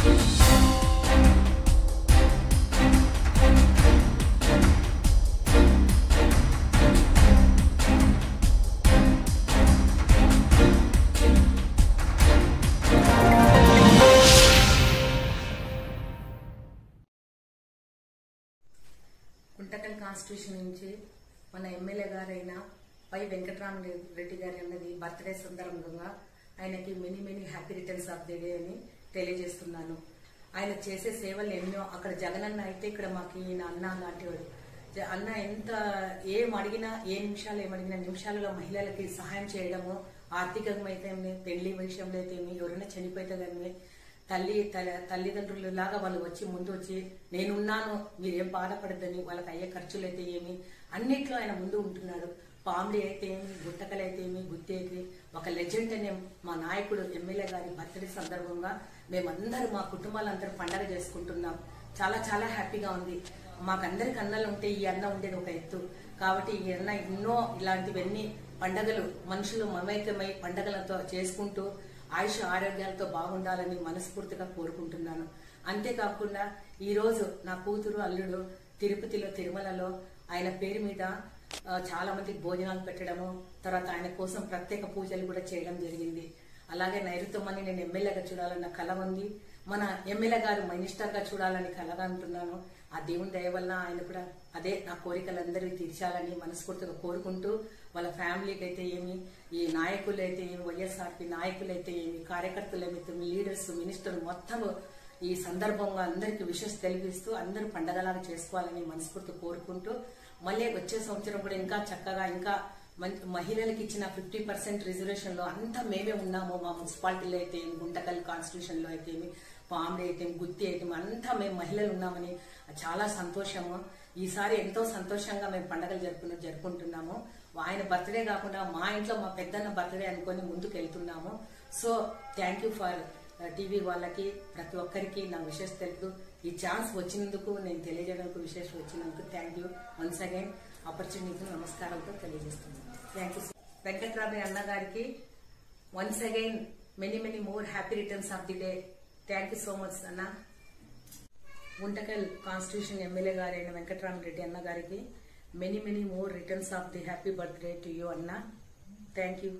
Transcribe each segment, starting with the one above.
Guntakal constitution నుంచి మన MLA గారైన పై వెంకటరామ రెడ్డి గారి అన్నది బర్త్డే సందర్భంగా ఆయనకి many many happy returns of the day అని తెలియజేస్తున్నాను ఆయన చేసే సేవలు ఎన్నో అక్కడ జగనన్న అయితే ఇక్కడ మాకు ఈయన అన్న లాంటివాడు జ- అన్న ఎంత ఏం అడిగినా ఏ నిమిషాలు ఏం అడిగినా నిమిషాలలో మహిళలకి సహాయం చేయడము ఆర్థికంగా అయితే ఏమి, పెళ్లి విషయంలో అయితే ఏమి, ఎవరైనా చనిపోతే కానీ తల్లి తల- తల్లిదండ్రులు లాగా వాళ్ళు వచ్చి ముందు వచ్చి నేనున్నాను మీరేం బాధపడద్దని వాళ్ళకి అయ్యే ఖర్చులు అయితే ఏమి అన్నిట్లో ఆయన ముందు ఉంటున్నాడు పామిడి అయితే ఏమి గుట్టకలు అయితే ఏమి గుత్తేకి ఒక లెజెండ్ అనే మా నాయకుడు ఎమ్మెల్యే గారి బర్త్డే సందర్భంగా మేమందరూ మా కుటుంబాలందరూ పండగ చేసుకుంటున్నాం చాలా చాలా హ్యాపీగా ఉంది మాకందరికి అన్నలు ఉంటే ఈ అన్న ఉండేది ఒక ఎత్తు కాబట్టి ఈ అన్న ఎన్నో ఇలాంటివన్నీ పండగలు మనుషులు మమైకమై పండగలతో చేసుకుంటూ ఆయుష ఆరోగ్యాలతో బాగుండాలని మనస్ఫూర్తిగా కోరుకుంటున్నాను అంతేకాకుండా ఈ రోజు నా కూతురు అల్లుడు తిరుపతిలో తిరుమలలో ఆయన పేరు మీద ఆ, చాలా మందికి భోజనాలు పెట్టడము తర్వాత ఆయన కోసం ప్రత్యేక పూజలు కూడా చేయడం జరిగింది అలాగే నైరుతమ్మని నేను ఎమ్మెల్యేగా చూడాలన్న కల ఉంది మన ఎమ్మెల్యే గారు మినిస్టర్ గా చూడాలని కలగా అంటున్నాను ఆ దేవుని దయ వల్ల ఆయన కూడా అదే నా కోరికలందరివి తీర్చాలని మనస్ఫూర్తిగా కోరుకుంటూ వాళ్ళ ఫ్యామిలీకి అయితే ఏమి ఈ నాయకులు అయితే ఏమి వైఎస్ఆర్పి నాయకులు అయితే ఏమి కార్యకర్తలు ఏమైతే లీడర్స్ మినిస్టర్లు మొత్తం ఈ సందర్భంగా అందరికి విషెస్ తెలిపిస్తూ అందరూ పండగలాగా చేసుకోవాలని మనస్ఫూర్తి కోరుకుంటూ మళ్ళీ వచ్చే సంవత్సరం కూడా ఇంకా చక్కగా ఇంకా మం- మహిళలకు ఇచ్చిన ఫిఫ్టీ పర్సెంట్ రిజర్వేషన్ లో అంతా మేమే ఉన్నాము మా మున్సిపాలిటీలో అయితే ఏమి, గుంటకల్ కాన్స్టిట్యూషన్ లో అయితే ఏమి, పామిడి అయితే ఏమి, గుత్తి అయితే ఏమి, అంతా మేము మహిళలు ఉన్నామని చాలా సంతోషము ఈసారి ఎంతో సంతోషంగా మేము పండగలు జరుపుకున్న జరుపుకుంటున్నాము ఆయన బర్త్డే కాకుండా మా ఇంట్లో మా పెద్దన్న బర్త్డే అనుకొని ముందుకు వెళ్తున్నాము so thank you for TV వాళ్ళకి ప్రతి ఒక్కరికి నా విషెస్ తెలుపు ఈ ఛాన్స్ వచ్చినందుకు నేను తెలియజేయడానికి విశేష వచ్చినందుకు thank you once again opportunity నమస్కారంతో తెలియజేస్తున్నాను థ్యాంక్ యూ వెంకట్రామయ్య అన్న గారికి once again many many more happy returns of the day thank you so much అన్న గుంటకల్ కాన్స్టిట్యూషన్ ఎమ్మెల్యే గారైన వెంకటరామరెడ్డి అన్న గారికి many many more returns of the happy birthday to you అన్న thank you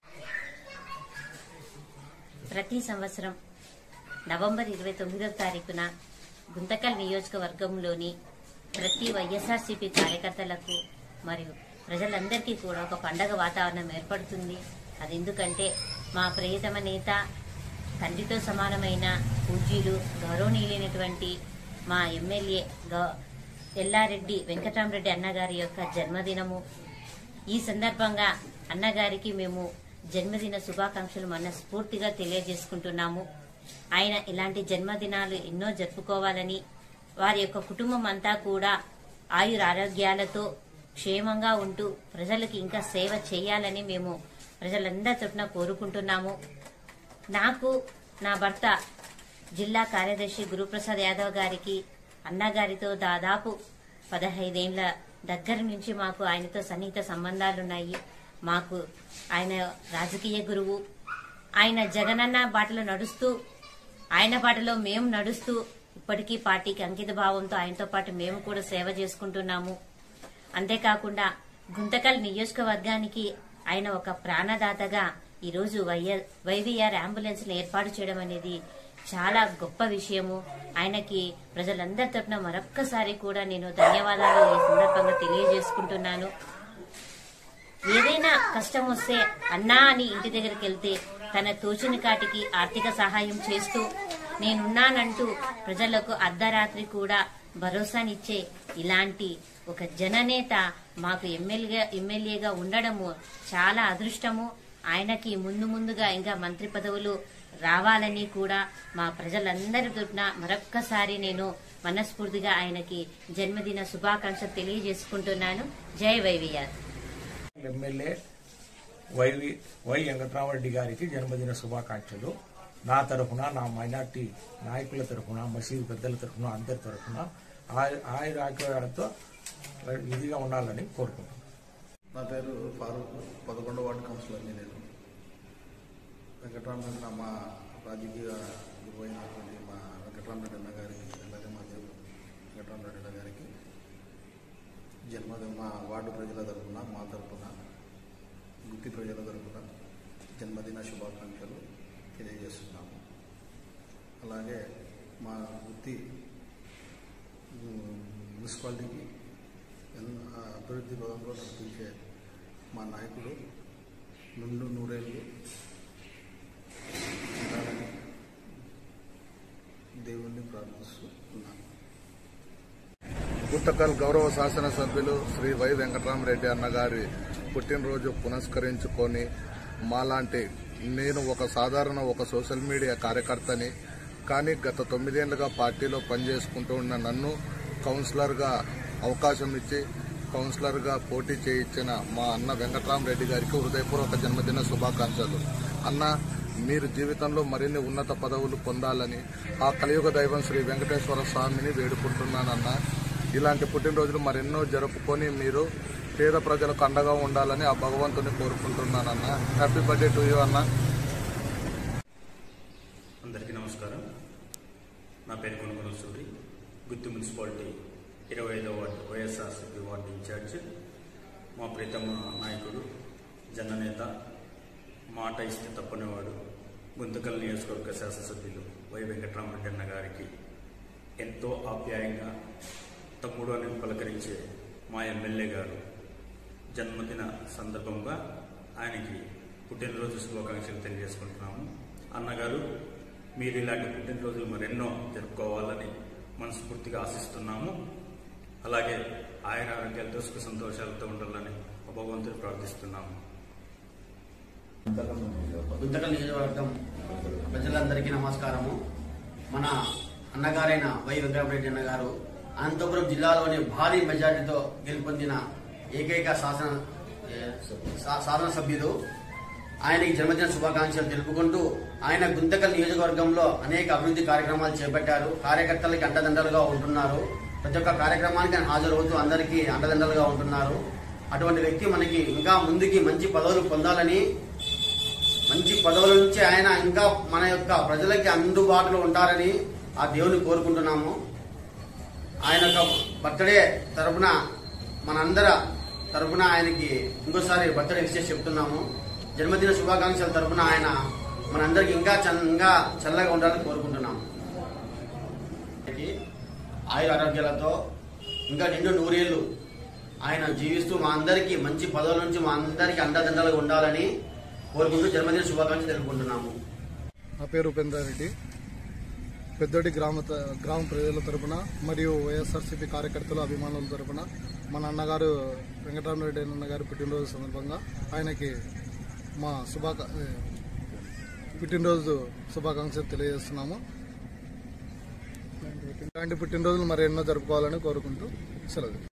ప్రతి సంవత్సరం నవంబర్ ఇరవై తొమ్మిదవ తారీఖున గుంతకల్ నియోజకవర్గంలోని ప్రతి వైఎస్ఆర్సీపీ కార్యకర్తలకు మరియు ప్రజలందరికీ కూడా ఒక పండగ వాతావరణం ఏర్పడుతుంది అది ఎందుకంటే మా ప్రియతమ నేత తండ్రితో సమానమైన పూజ్యులు గౌరవనీయులైనటువంటి మా ఎమ్మెల్యే గౌ- ఎల్లారెడ్డి వెంకటరామరెడ్డి అన్నగారి యొక్క జన్మదినము ఈ సందర్భంగా అన్నగారికి మేము జన్మదిన శుభాకాంక్షలు మనస్ఫూర్తిగా తెలియజేసుకుంటున్నాము ఆయన ఇలాంటి జన్మదినాలు ఎన్నో జరుపుకోవాలని వారి యొక్క కుటుంబం అంతా కూడా ఆయుర ఆరోగ్యాలతో క్షేమంగా ఉంటూ ప్రజలకు ఇంకా సేవ చేయాలని మేము ప్రజలందరి తరఫున కోరుకుంటున్నాము నాకు నా భర్త జిల్లా కార్యదర్శి గురుప్రసాద్ యాదవ్ గారికి అన్నగారితో దాదాపు పదహైదేండ్ల దగ్గర నుంచి మాకు ఆయనతో సన్నిహిత సంబంధాలున్నాయి మాకు ఆయన రాజకీయ గురువు ఆయన జగనన్న బాటలో నడుస్తూ ఆయన బాటలో మేము నడుస్తూ ఇప్పటికీ పార్టీకి అంకిత భావంతో ఆయనతో పాటు మేము కూడా సేవ చేసుకుంటున్నాము అంతేకాకుండా గుంతకల్ నియోజకవర్గానికి ఆయన ఒక ప్రాణదాతగా ఈరోజు వైఎ- వైవీఆర్ అంబులెన్స్ ని ఏర్పాటు చేయడం అనేది చాలా గొప్ప విషయము ఆయనకి ప్రజలందరి తరపున మరొక్కసారి కూడా నేను ధన్యవాదాలు ఈ సందర్భంగా తెలియజేసుకుంటున్నాను ఏదైనా కష్టం వస్తే అన్నా అని ఇంటి దగ్గరికి వెళ్తే తన తోచిన కాటికి ఆర్థిక సహాయం చేస్తూ నేనున్నానంటూ ప్రజలకు అర్ధరాత్రి కూడా భరోసానిచ్చే ఇలాంటి ఒక జననేత మాకు ఎమ్మెల్యేగా ఎమ్మెల్యేగా ఉండడము చాలా అదృష్టము ఆయనకి ముందు ముందుగా ఇంకా మంత్రి పదవులు రావాలని కూడా మా ప్రజలందరి తరపున మరొక్కసారి నేను మనస్ఫూర్తిగా ఆయనకి జన్మదిన శుభాకాంక్షలు తెలియజేసుకుంటున్నాను జై YVR MLA YV Y Venkataramareddy గారికి జన్మదిన శుభాకాంక్షలు నా తరఫున నా మైనార్టీ నాయకుల తరఫున మసీదు పెద్దల తరఫున అందరి తరఫున ఆయన ఆరోగ్యాలతో ఇదిగా ఉండాలని కోరుకుంటున్నాను నా పేరు ఫారూక్ పదకొండవ వార్డు కౌన్సిలర్ని నేను వెంకటరామన్ మా రాజకీయ గురువు అయినటువంటి మా వెంకటరామరెడ్డి అన్న గారికి అలాగే మా దేవుడు వెంకటరామరెడ్డి అన్న గారికి జన్మదిన మా వార్డు ప్రజల తరపున మా తరపున గుత్తి ప్రజల తరపున జన్మదిన శుభాకాంక్షలు తెలియజేస్తున్నాము అలాగే మా గుత్తి ఉమ్, మున్సిపాలిటీకి ఎన్- ఆ అభివృద్ధి పదంలో నడిపించే మా నాయకుడు నుండు నూరేళ్ళు ఉండాలని దేవుణ్ణి ప్రార్థిస్తూ ఉన్నాను గుంతకల్ గౌరవ శాసనసభ్యులు శ్రీ వై వెంకటరామరెడ్డి అన్నగారి పుట్టినరోజు పునస్కరించుకొని మాలాంటి నేను ఒక సాధారణ ఒక సోషల్ మీడియా కార్యకర్తని కానీ గత తొమ్మిదేళ్లుగా పార్టీలో పనిచేసుకుంటూ ఉన్న నన్ను కౌన్సిలర్గా అవకాశం ఇచ్చి కౌన్సిలర్గా పోటీ చేయించిన మా అన్న వెంకటరామరెడ్డి గారికి హృదయపూర్వక జన్మదిన శుభాకాంక్షలు అన్న మీరు జీవితంలో మరిన్ని ఉన్నత పదవులు పొందాలని ఆ కలియుగ దైవం శ్రీ వెంకటేశ్వర స్వామిని వేడుకుంటున్నానన్న ఇలాంటి పుట్టినరోజులు మరెన్నో జరుపుకొని మీరు పేద ప్రజలకు అండగా ఉండాలని ఆ భగవంతుని కోరుకుంటున్నానన్న హ్యాపీ బర్త్డే టు యూ అన్న అందరికీ నమస్కారం నా పేరు కొనుగోలు సూరి గుత్తి మున్సిపాలిటీ ఇరవై ఐదవ వార్డు వైఎస్ఆర్సీపీ వార్డు ఇన్ఛార్జ్ మా ప్రీతమ నాయకుడు జననేత మాట ఇస్తే తప్పనివాడు గుంతకల్ నియోజకవర్గ శాసనసభ్యులు వై వెంకటరామరెడ్డి అన్న గారికి ఎంతో ఆప్యాయంగా తమ్ముడు అని పలకరించే మా ఎమ్మెల్యే గారు జన్మదిన సందర్భంగా ఆయనకి పుట్టినరోజు శుభాకాంక్షలు తెలియజేసుకుంటున్నాము అన్నగారు మీరు ఇలాంటి పుట్టినరోజులు మరెన్నో జరుపుకోవాలని మనస్ఫూర్తిగా ఆశిస్తున్నాము అలాగే ఆయన ఆరోగ్యాలతో సుఖ సంతోషాలతో ఉండాలని ఆ భగవంతుని ప్రార్థిస్తున్నాము గుంతకల్ నియోజకవర్గం ప్రజలందరికీ నమస్కారము మన అన్నగారైన వై వెంకటరెడ్డి అన్న గారు అనంతపురం జిల్లాలోని భారీ మెజార్టీతో గెలుపొందిన ఏకైక శాసన ఏ, శా- శాసనసభ్యులు ఆయనకి జన్మదిన శుభాకాంక్షలు తెలుపుకుంటూ ఆయన గుంతకల్ నియోజకవర్గంలో అనేక అభివృద్ధి కార్యక్రమాలు చేపట్టారు కార్యకర్తలకి అండదండలుగా ఉంటున్నారు ప్రతి ఒక్క కార్యక్రమానికి ఆయన హాజరవుతూ అందరికీ అండదండలుగా ఉంటున్నారు అటువంటి వ్యక్తి మనకి ఇంకా ముందుకి మంచి పదవులు పొందాలని మంచి పదవుల నుంచి ఆయన ఇంకా మన యొక్క ప్రజలకి అందుబాటులో ఉంటారని ఆ దేవుని కోరుకుంటున్నాము ఆయన యొక్క బర్త్డే తరపున మనందర తరపున ఆయనకి ఇంకోసారి బర్త్డే విషయం చెప్తున్నాము జన్మదిన శుభాకాంక్షల తరపున ఆయన మనందరికి ఇంకా చన్- ఇంకా చల్లగా ఉండాలని కోరుకుంటున్నాము ఆయనకి ఆయుర ఆరోగ్యాలతో ఇంకా నిండు నూరేళ్లు ఆయన జీవిస్తూ మా అందరికీ మంచి పదవుల నుంచి మా అందరికీ అండదండలుగా ఉండాలని కోరుకుంటూ జన్మదిన శుభాకాంక్షలు తెలుపుకుంటున్నాము నా పేరు ఉపేంద్రారెడ్డి పెద్దోడి గ్రామ త- గ్రామ ప్రజల తరపున మరియు వైఎస్ఆర్సీపీ కార్యకర్తల అభిమానుల తరపున మన అన్నగారు వెంకటరామరెడ్డి అన్నగారి పుట్టినరోజు సందర్భంగా ఆయనకి మా శుభాకా ఏ, పుట్టినరోజు శుభాకాంక్షలు తెలియజేస్తున్నాము ఇలాంటి పుట్టినరోజులు మరి ఎన్నో జరుపుకోవాలని కోరుకుంటూ సెలవు